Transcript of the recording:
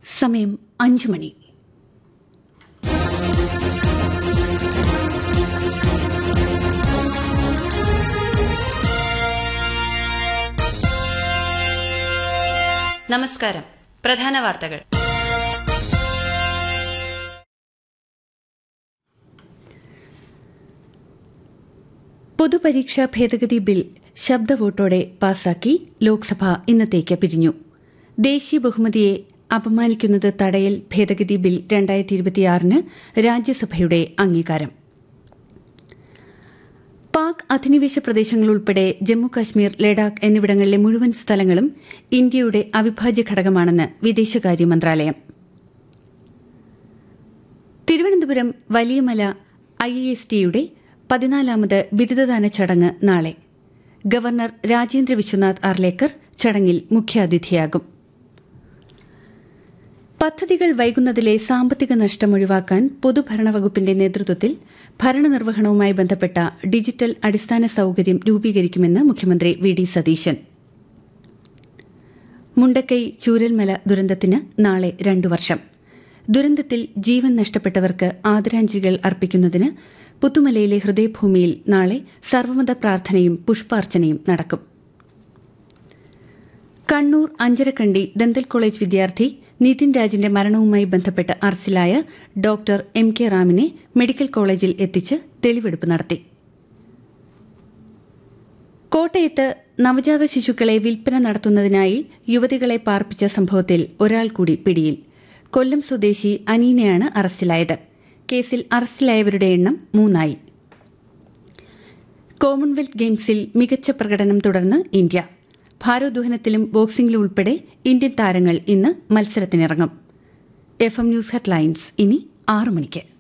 സമയം അഞ്ചു മണി നമസ്കാരം പ്രധാന വാർത്തകൾ പൊതുപരീക്ഷാ ഭേദഗതി ബിൽ ശബ്ദ വോട്ടോടെ പാസാക്കി ലോക്സഭ ഇന്നത്തേക്ക് പിരിഞ്ഞു ദേശീയ ബഹുമതിയെ അപമാനിക്കുന്നത് തടയൽ ഭേദഗതി ബിൽ രണ്ടായിരത്തി ഇരുപത്തിയാറിന് രാജ്യസഭയുടെ അംഗീകാരം പാക് അധിനിവേശ പ്രദേശങ്ങൾ ഉൾപ്പെടെ ജമ്മുകാശ്മീർ ലഡാക്ക് എന്നിവിടങ്ങളിലെ മുഴുവൻ സ്ഥലങ്ങളും ഇന്ത്യയുടെ അവിഭാജ്യ ഘടകമാണെന്ന് വിദേശകാര്യ മന്ത്രാലയം തിരുവനന്തപുരം വലിയമല ഐ എസ് ടിയുടെ പതിനാലാമത് ബിരുദദാന ചടങ്ങ് നാളെ ഗവർണർ രാജേന്ദ്ര വിശ്വനാഥ് അർലേക്കർ ചടങ്ങിൽ മുഖ്യാതിഥിയാകും പദ്ധതികൾ വൈകുന്നതിലെ സാമ്പത്തിക നഷ്ടം ഒഴിവാക്കാൻ പൊതുഭരണ വകുപ്പിന്റെ നേതൃത്വത്തിൽ ഭരണനിർവഹണവുമായി ബന്ധപ്പെട്ട ഡിജിറ്റൽ അടിസ്ഥാന സൌകര്യം രൂപീകരിക്കുമെന്ന് മുഖ്യമന്ത്രി വി ഡി സതീശൻ മുണ്ടക്കൈ ചൂരൽമല ദുരന്തത്തിന് നാളെ രണ്ടു വർഷം ദുരന്തത്തിൽ ജീവൻ നഷ്ടപ്പെട്ടവർക്ക് ആദരാഞ്ജലികൾ അർപ്പിക്കുന്നതിന് പുത്തുമലയിലെ ഹൃദയഭൂമിയിൽ നാളെ സർവമത പ്രാർത്ഥനയും പുഷ്പാർച്ചനയും നടക്കും കണ്ണൂർ അഞ്ചരക്കണ്ടി ദന്തൽ കോളേജ് വിദ്യാർത്ഥി നിതിൻ രാജിന്റെ മരണവുമായി ബന്ധപ്പെട്ട് അറസ്റ്റിലായ ഡോക്ടർ എം കെ റാമിനെ മെഡിക്കൽ കോളേജിൽ എത്തിച്ച് തെളിവെടുപ്പ് നടത്തി കോട്ടയത്ത് നവജാത ശിശുക്കളെ വിൽപ്പന നടത്തുന്നതിനായി യുവതികളെ പാർപ്പിച്ച സംഭവത്തിൽ ഒരാൾ കൂടി പിടിയിൽ കൊല്ലം സ്വദേശി അനീനയാണ് അറസ്റ്റിലായത് കേസിൽ അറസ്റ്റിലായവരുടെ എണ്ണം മൂന്നായി കോമൺവെൽത്ത് ഗെയിംസിൽ മികച്ച പ്രകടനം തുടർന്ന് ഇന്ത്യ ഭാരോദ്വഹനത്തിലും ബോക്സിംഗിലും ഉൾപ്പെടെ ഇന്ത്യൻ താരങ്ങൾ ഇന്ന് മത്സരത്തിനിറങ്ങും എഫ് എം ന്യൂസ് ഹെഡ്ലൈൻസ് ഇനി ആറു മണിക്ക്